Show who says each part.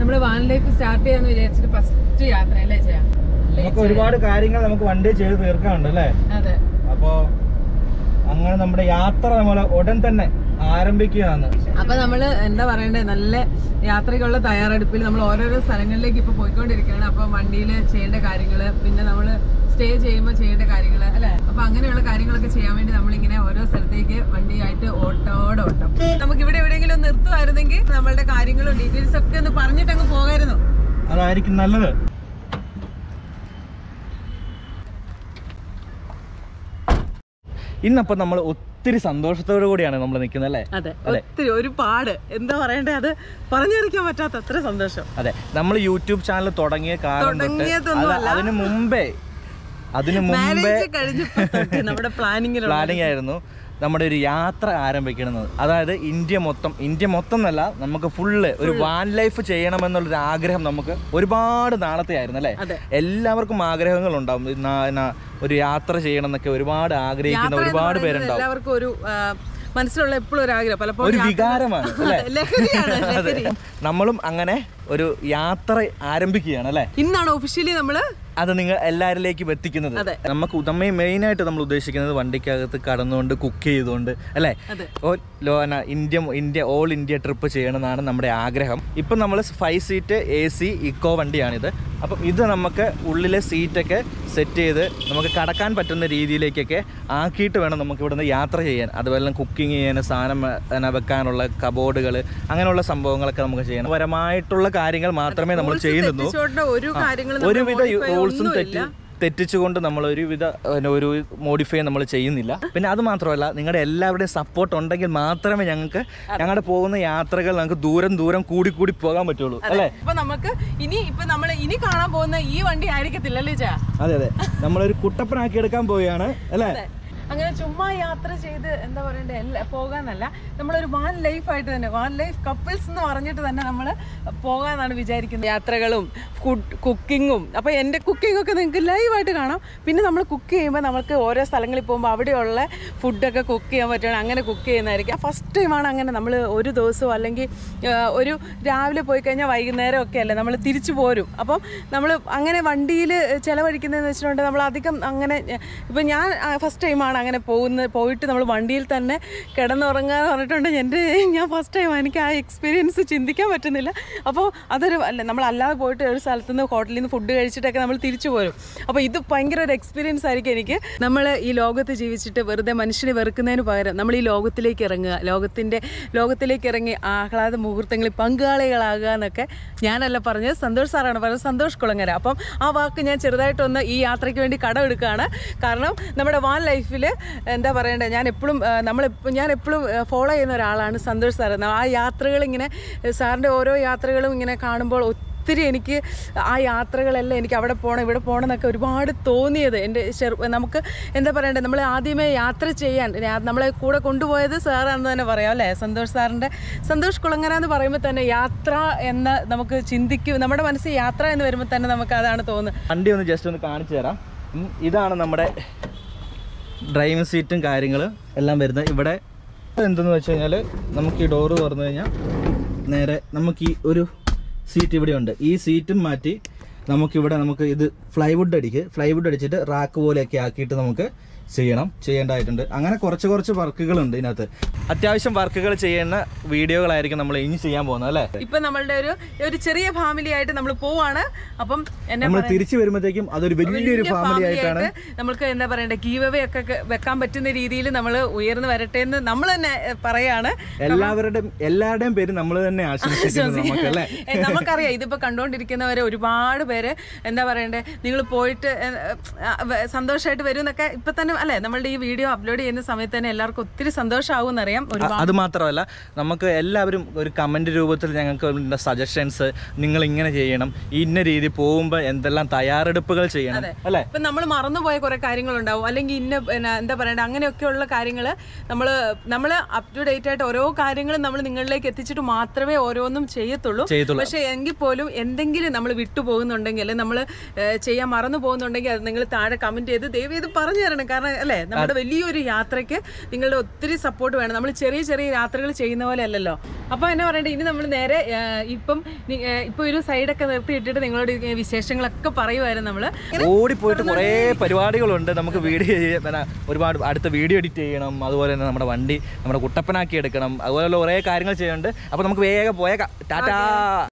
Speaker 1: നമ്മള് van life start ചെയ്യാന്ന് വിചാരിച്ചിട്ട് ഫസ്റ്റ് യാത്ര അല്ലേ ചെയ്യാം
Speaker 2: നമുക്ക് ഒരുപാട് കാര്യങ്ങൾ നമുക്ക് വണ്ടി ചെയ്ത് തീർക്കാനുണ്ട് അല്ലേ
Speaker 1: അതെ
Speaker 2: അപ്പോ അങ്ങനെ നമ്മുടെ യാത്ര നമ്മൾ ഉടൻ തന്നെ ആരംഭിക്കുകയാണ്
Speaker 1: അപ്പൊ നമ്മള് എന്താ പറയണ്ടേ നല്ല യാത്രയ്ക്കുള്ള തയ്യാറെടുപ്പിൽ നമ്മൾ ഓരോരോ സ്ഥലങ്ങളിലേക്ക് ഇപ്പൊ പോയിക്കൊണ്ടിരിക്കുകയാണ് അപ്പൊ വണ്ടിയിൽ ചെയ്യേണ്ട കാര്യങ്ങള് പിന്നെ നമ്മള് സ്റ്റേ ചെയ്യുമ്പോൾ ചെയ്യേണ്ട കാര്യങ്ങള് അല്ലെ അപ്പൊ അങ്ങനെയുള്ള കാര്യങ്ങളൊക്കെ ചെയ്യാൻ വേണ്ടി നമ്മളിങ്ങനെ ഓരോ സ്ഥലത്തേക്ക് വണ്ടിയായിട്ട് ഓട്ടോടെ ഓട്ടം നമുക്ക് ഇവിടെ എവിടെയെങ്കിലും ഒന്ന് നിർത്തുമായിരുന്നെങ്കിൽ നമ്മളുടെ കാര്യങ്ങളും ഡീറ്റെയിൽസ് ഒക്കെ ഒന്ന് പറഞ്ഞിട്ട് അങ്ങ് പോകായിരുന്നു
Speaker 2: അതായിരിക്കും നല്ലത് ഇന്നപ്പോ നമ്മൾ ഒത്തിരി സന്തോഷത്തോടു കൂടിയാണ് നമ്മൾ നിൽക്കുന്നത് അല്ലേ
Speaker 1: അതെ ഒത്തിരി ഒരുപാട് എന്താ പറയണ്ടേ അത് പറഞ്ഞറിയിക്കാൻ പറ്റാത്ത അത്ര സന്തോഷം
Speaker 2: അതെ നമ്മൾ യൂട്യൂബ് ചാനൽ തുടങ്ങിയ കാലം തൊട്ട്
Speaker 1: തുടങ്ങിയതൊന്നും
Speaker 2: അത് അതിന് മുമ്പേ അതിന് മുമ്പേ
Speaker 1: മാരേജ് കഴിഞ്ഞപ്പോ തൊട്ട് നമ്മുടെ പ്ലാനിങ്ങിലുള്ള
Speaker 2: പ്ലാനിങ് ആയിരുന്നു നമ്മുടെ ഒരു യാത്ര ആരംഭിക്കണമെന്നത് അതായത് ഇന്ത്യ മൊത്തം ഇന്ത്യ മൊത്തം എന്നല്ല നമുക്ക് ഫുള്ള് ഒരു വാൻ ലൈഫ് ചെയ്യണമെന്നുള്ളൊരു ആഗ്രഹം നമുക്ക് ഒരുപാട് നാളത്തെ ആയിരുന്നു അല്ലേ
Speaker 1: അതെ.
Speaker 2: എല്ലാവർക്കും ആഗ്രഹങ്ങൾ ഉണ്ടാവും ഒരു യാത്ര ചെയ്യണം എന്നൊക്കെ ഒരുപാട് ആഗ്രഹിക്കുന്ന
Speaker 1: യാത്ര എന്ന്
Speaker 2: ഒരുപാട്
Speaker 1: പറയുന്നത്
Speaker 2: പേരുണ്ടാവും
Speaker 1: എല്ലാവർക്കും ഒരു ആ, മനസ്സിലുള്ള എപ്പോഴും ഒരു ആഗ്രഹം പലപ്പോഴും
Speaker 2: ഒരു
Speaker 1: യാത്ര-
Speaker 2: വികാരമാണ് അല്ലേ
Speaker 1: ലഹരിയാണ്
Speaker 2: അതെ
Speaker 1: ലഹരി
Speaker 2: നമ്മളും അങ്ങനെ ഒരു യാത്ര ആരംഭിക്കുകയാണ് അല്ലേ
Speaker 1: ഇന്നാണ് ഒഫീഷ്യലി നമ്മള്
Speaker 2: അത് നിങ്ങൾ എല്ലാവരിലേക്കും എത്തിക്കുന്നത്
Speaker 1: അതെ.
Speaker 2: നമുക്ക് ഉദമ്മയും മെയിൻ ആയിട്ട് നമ്മൾ ഉദ്ദേശിക്കുന്നത് വണ്ടിക്കകത്ത് കടന്നുകൊണ്ട് കുക്ക് ചെയ്തുകൊണ്ട് അല്ലേ
Speaker 1: അതെ.
Speaker 2: ഓ ലോ ന- India India all India trip ചെയ്യണമെന്നാണ് നമ്മുടെ ആഗ്രഹം ഇപ്പം നമ്മൾ five seat A C Eeco വണ്ടിയാണിത് അപ്പം ഇത് നമുക്ക് ഉള്ളിലെ സീറ്റൊക്കെ സെറ്റ് ചെയ്ത് നമുക്ക് കടക്കാൻ പറ്റുന്ന രീതിയിലേക്കൊക്കെ ആക്കിയിട്ട് വേണം നമുക്ക് ഇവിടുന്ന് യാത്ര ചെയ്യാൻ അതുപോലെ കുക്കിംഗ് ചെയ്യാൻ സാധനം വെ- എന്നാ വെക്കാനുള്ള കബോർഡുകൾ അങ്ങനെയുള്ള സംഭവങ്ങളൊക്കെ നമുക്ക് ചെയ്യണം പരമായിട്ടുള്ള കാര്യങ്ങൾ മാത്രമേ നമ്മൾ
Speaker 1: rules
Speaker 2: ചെയ്യുന്നുള്ളൂ
Speaker 1: തെറ്റിച്ചുകൊണ്ട് ഒരു കാര്യങ്ങളും നമ്മൾ
Speaker 2: ഒരുവിധ
Speaker 1: modify
Speaker 2: റൂൾസും
Speaker 1: ഒന്നുമില്ല.
Speaker 2: തെറ്റി തെറ്റിച്ചുകൊണ്ട് നമ്മൾ ഒരുവിധ പിന്നെ ഒരു മോഡിഫൈ നമ്മൾ ചെയ്യുന്നില്ല പിന്നെ അത് മാത്രമല്ല നിങ്ങളുടെ എല്ലാവരുടെയും സപ്പോർട്ട് ഉണ്ടെങ്കിൽ മാത്രമേ ഞങ്ങൾക്ക് ഞങ്ങളുടെ പോകുന്ന യാത്രകൾ ഞങ്ങൾക്ക് ദൂരം ദൂരം കൂടി കൂടി പോകാൻ പറ്റുള്ളൂ അല്ലേ
Speaker 1: അപ്പൊ നമുക്ക് ഇനി ഇപ്പൊ നമ്മൾ ഇനി കാണാൻ പോകുന്ന ഈ വണ്ടി ആയിരിക്കത്തില്ലല്ലേ ചാ
Speaker 2: അതെ അതെ നമ്മളൊരു കുട്ടപ്പനാക്കി എടുക്കാൻ പോവുകയാണ് അല്ലേ
Speaker 1: അങ്ങനെ ചുമ്മാ യാത്ര ചെയ്ത് എന്താ പറയണ്ടേ എല്ലാ പോകാന്നല്ല നമ്മളൊരു വാൻ ലൈഫ് ആയിട്ട് തന്നെ വാൻ ലൈഫ് കപ്പിൾസ് എന്ന് പറഞ്ഞിട്ട് തന്നെ നമ്മൾ പോകാന്നാണ് വിചാരിക്കുന്നത് യാത്രകളും ഫുഡ് കുക്കിങ്ങും അപ്പോൾ എൻ്റെ കുക്കിംഗ് ഒക്കെ നിങ്ങൾക്ക് ലൈവായിട്ട് കാണാം പിന്നെ നമ്മൾ കുക്ക് ചെയ്യുമ്പോൾ നമുക്ക് ഓരോ സ്ഥലങ്ങളിൽ പോകുമ്പോൾ അവിടെയുള്ള ഫുഡൊക്കെ കുക്ക് ചെയ്യാൻ പറ്റുകയാണ് അങ്ങനെ കുക്ക് ചെയ്യുന്നതായിരിക്കും ഫസ്റ്റ് ടൈമാണ് അങ്ങനെ നമ്മൾ ഒരു ദിവസവും അല്ലെങ്കിൽ ആ, ഒരു രാവിലെ പോയി കഴിഞ്ഞാൽ വൈകുന്നേരം ഒക്കെ അല്ലേ നമ്മൾ തിരിച്ചു പോരും അപ്പം നമ്മൾ അങ്ങനെ വണ്ടിയിൽ ചിലവഴിക്കുന്നതെന്ന് വെച്ചിട്ടുണ്ടെങ്കിൽ നമ്മൾ അധികം അങ്ങനെ ഇപ്പം ഞാൻ ഫസ്റ്റ് ടൈമാണ് അങ്ങനെ പോകുന്നത് പോയിട്ട് നമ്മൾ വണ്ടിയിൽ തന്നെ കിടന്നുറങ്ങുക എന്ന് പറഞ്ഞിട്ടുണ്ട് എൻ്റെ ഞാൻ ഫസ്റ്റ് ടൈം എനിക്ക് ആ എക്സ്പീരിയൻസ് ചിന്തിക്കാൻ പറ്റുന്നില്ല അപ്പോൾ അതൊരു അല്ല നമ്മൾ അല്ലാതെ പോയിട്ട് ഒരു സ്ഥലത്ത് നിന്ന് ഹോട്ടലിൽ നിന്ന് ഫുഡ് കഴിച്ചിട്ടൊക്കെ നമ്മൾ തിരിച്ചു പോരും അപ്പോൾ ഇത് ഭയങ്കര ഒരു എക്സ്പീരിയൻസ് ആയിരിക്കും എനിക്ക് നമ്മൾ ഈ ലോകത്ത് ജീവിച്ചിട്ട് വെറുതെ മനുഷ്യനെ വെറുക്കുന്നതിന് പകരം നമ്മൾ ഈ ലോകത്തിലേക്ക് ഇറങ്ങുക ലോകത്തിൻ്റെ ലോകത്തിലേക്ക് ഇറങ്ങി ആഹ്ലാദ മുഹൂർത്തങ്ങളിൽ പങ്കാളികളാകുക എന്നൊക്കെ ഞാനല്ല പറഞ്ഞത് സന്തോഷ് സാറാണ് പറഞ്ഞത് സന്തോഷ് കുളങ്ങര അപ്പം ആ വാക്ക് ഞാൻ ചെറുതായിട്ടൊന്ന് ഈ യാത്രയ്ക്ക് വേണ്ടി കടമെടുക്കുകയാണ് കാരണം നമ്മുടെ വാൻ ലൈഫിൽ എന്താ പറയണ്ടേ ഞാൻ എപ്പോഴും നമ്മളിപ്പോൾ ഞാൻ എപ്പോഴും ഫോളോ ചെയ്യുന്ന ഒരാളാണ് സന്തോഷ് സാർ ആ യാത്രകൾ ഇങ്ങനെ സാറിൻ്റെ ഓരോ യാത്രകളും ഇങ്ങനെ കാണുമ്പോൾ ഒത്തിരി എനിക്ക് ആ യാത്രകളെല്ലാം എനിക്ക് അവിടെ പോകണം ഇവിടെ പോകണം എന്നൊക്കെ ഒരുപാട് തോന്നിയത് എൻ്റെ ചെറു നമുക്ക് എന്താ പറയണ്ടേ നമ്മൾ ആദ്യമേ യാത്ര ചെയ്യാൻ രാ- നമ്മളെ കൂടെ കൊണ്ടുപോയത് സാറാണെന്ന് തന്നെ പറയാം അല്ലേ സന്തോഷ് സാറിൻ്റെ സന്തോഷ് കുളങ്ങര എന്ന് പറയുമ്പോൾ തന്നെ യാത്ര എന്ന് നമുക്ക് ചിന്തിക്കും നമ്മുടെ മനസ്സിൽ യാത്ര എന്ന് വരുമ്പോൾ തന്നെ നമുക്ക് അതാണ് തോന്നുന്നത്
Speaker 2: വണ്ടി ഒന്ന് ജസ്റ്റ് ഒന്ന് കാണിച്ചു തരാം ഉം, ഇതാണ് നമ്മുടെ ഡ്രൈവിംഗ് സീറ്റും കാര്യങ്ങളും എല്ലാം വരുന്നത് ഇവിടെ എന്തെന്ന് വെച്ച് കഴിഞ്ഞാൽ നമുക്ക് ഈ ഡോറ് തുറന്നു കഴിഞ്ഞാൽ നേരെ നമുക്ക് ഈ ഒരു സീറ്റ് ഇവിടെ ഉണ്ട് ഈ സീറ്റും മാറ്റി നമുക്കിവിടെ നമുക്ക് ഇത് ഫ്ലൈവുഡ് അടിക്ക് ഫ്ലൈവുഡ് അടിച്ചിട്ട് റാക്ക് പോലെയൊക്കെ ആക്കിയിട്ട് നമുക്ക് ചെയ്യണം ചെയ്യേണ്ടതായിട്ടുണ്ട് അങ്ങനെ കുറച്ച് കുറച്ച് വർക്കുകളുണ്ട് ഇതിനകത്ത് അത്യാവശ്യം വർക്കുകൾ ചെയ്യുന്ന വീഡിയോകളായിരിക്കും നമ്മൾ ഇനി ചെയ്യാൻ പോകുന്നത് അല്ലേ
Speaker 1: ഇപ്പൊ നമ്മളുടെ ഒരു ഒരു ചെറിയ ഫാമിലി ആയിട്ട് നമ്മൾ പോവാണ് അപ്പം എന്നെ
Speaker 2: നമ്മൾ തിരിച്ചു വരുമ്പോഴത്തേക്കും അതൊരു വലിയൊരു
Speaker 1: വലിയ
Speaker 2: ഫാമിലി ആയിട്ടാണ്
Speaker 1: ആയിട്ട് നമുക്ക് എന്താ പറയണ്ടേ ഗീവവേ ഒക്കെ ക- വെക്കാൻ പറ്റുന്ന രീതിയിൽ നമ്മൾ ഉയർന്നു വരട്ടെ എന്ന് നമ്മൾ തന്നെ എ, പറയാണ്
Speaker 2: എല്ലാവരുടെയും എല്ലാവരുടെയും പേര് നമ്മൾ തന്നെ ആശംസിക്കുന്നത് നമുക്ക് അല്ലേ
Speaker 1: ഏ, നമുക്കറിയാം ഇതിപ്പോ കണ്ടുകൊണ്ടിരിക്കുന്നവരെ ഒരുപാട് പേര് എന്താ പറയണ്ടേ നിങ്ങൾ പോയിട്ട് എ, ആ, വ- സന്തോഷമായിട്ട് വരും എന്നൊക്കെ ഇപ്പൊ തന്നെ അല്ലെ നമ്മളുടെ ഈ വീഡിയോ അപ്ലോഡ് ചെയ്യുന്ന സമയത്ത് തന്നെ എല്ലാവർക്കും ഒത്തിരി സന്തോഷമാവും എന്നറിയാം ഒരുപാട്
Speaker 2: അത് മാത്രമല്ല നമുക്ക് എല്ലാവരും ഒരു കമന്റ് രൂപത്തിൽ ഞങ്ങൾക്ക് സജഷൻസ് നിങ്ങൾ ഇങ്ങനെ ചെയ്യണം ഇന്ന രീതി പോകുമ്പോൾ എന്തെല്ലാം തയ്യാറെടുപ്പുകൾ ചെയ്യണം അല്ലേ
Speaker 1: ഇപ്പം നമ്മൾ മറന്നുപോയ കുറേ കാര്യങ്ങളുണ്ടാവും അല്ലെങ്കിൽ ഇന്ന പിന്നെ എന്താ പറയണ്ട അങ്ങനെയൊക്കെയുള്ള കാര്യങ്ങൾ നമ്മൾ നമ്മൾ അപ് ടു ഡേറ്റ് ആയിട്ട് ഓരോ കാര്യങ്ങളും നമ്മൾ നിങ്ങളിലേക്ക് എത്തിച്ചിട്ട് മാത്രമേ ഓരോന്നും ചെയ്യത്തുള്ളൂ
Speaker 2: ചെയ്യത്തുള്ളൂ.
Speaker 1: പക്ഷേ എങ്കിൽ പോലും എന്തെങ്കിലും നമ്മൾ വിട്ടു പോകുന്നുണ്ടെങ്കിൽ അല്ലെങ്കിൽ നമ്മൾ ചെയ്യാൻ മറന്നു പോകുന്നുണ്ടെങ്കിൽ അത് നിങ്ങൾ താഴെ കമൻറ്റ് ചെയ്ത് ദയവ് ഇത് പറഞ്ഞു തരണം കാരണം കാരണം അല്ലേ നമ്മുടെ വലിയൊരു യാത്രയ്ക്ക് നിങ്ങളുടെ ഒത്തിരി സപ്പോർട്ട് വേണം നമ്മൾ ചെറിയ ചെറിയ യാത്രകൾ ചെയ്യുന്ന പോലെ അല്ലല്ലോ അപ്പൊ എന്നാ പറയണ്ടേ ഇനി നമ്മൾ നേരെ ആ, ഇപ്പം നി- ആ, ഇപ്പൊ ഒരു സൈഡൊക്കെ നിർത്തി ഇട്ടിട്ട് നിങ്ങളോട് ഈ വിശേഷങ്ങളൊക്കെ പറയുമായിരുന്നു നമ്മള്
Speaker 2: ഓടിപ്പോയിട്ട് കുറേ പരിപാടികളുണ്ട് നമുക്ക് വീഡിയോ പിന്നെ ഒരുപാട് അടുത്ത വീഡിയോ എഡിറ്റ് ചെയ്യണം അതുപോലെ തന്നെ നമ്മുടെ വണ്ടി നമ്മുടെ കുട്ടപ്പനാക്കി എടുക്കണം അതുപോലെയുള്ള കുറേ കാര്യങ്ങൾ ചെയ്യുന്നുണ്ട് അപ്പോൾ നമുക്ക് വേഗം പോയേക്കാം ടാറ്റാ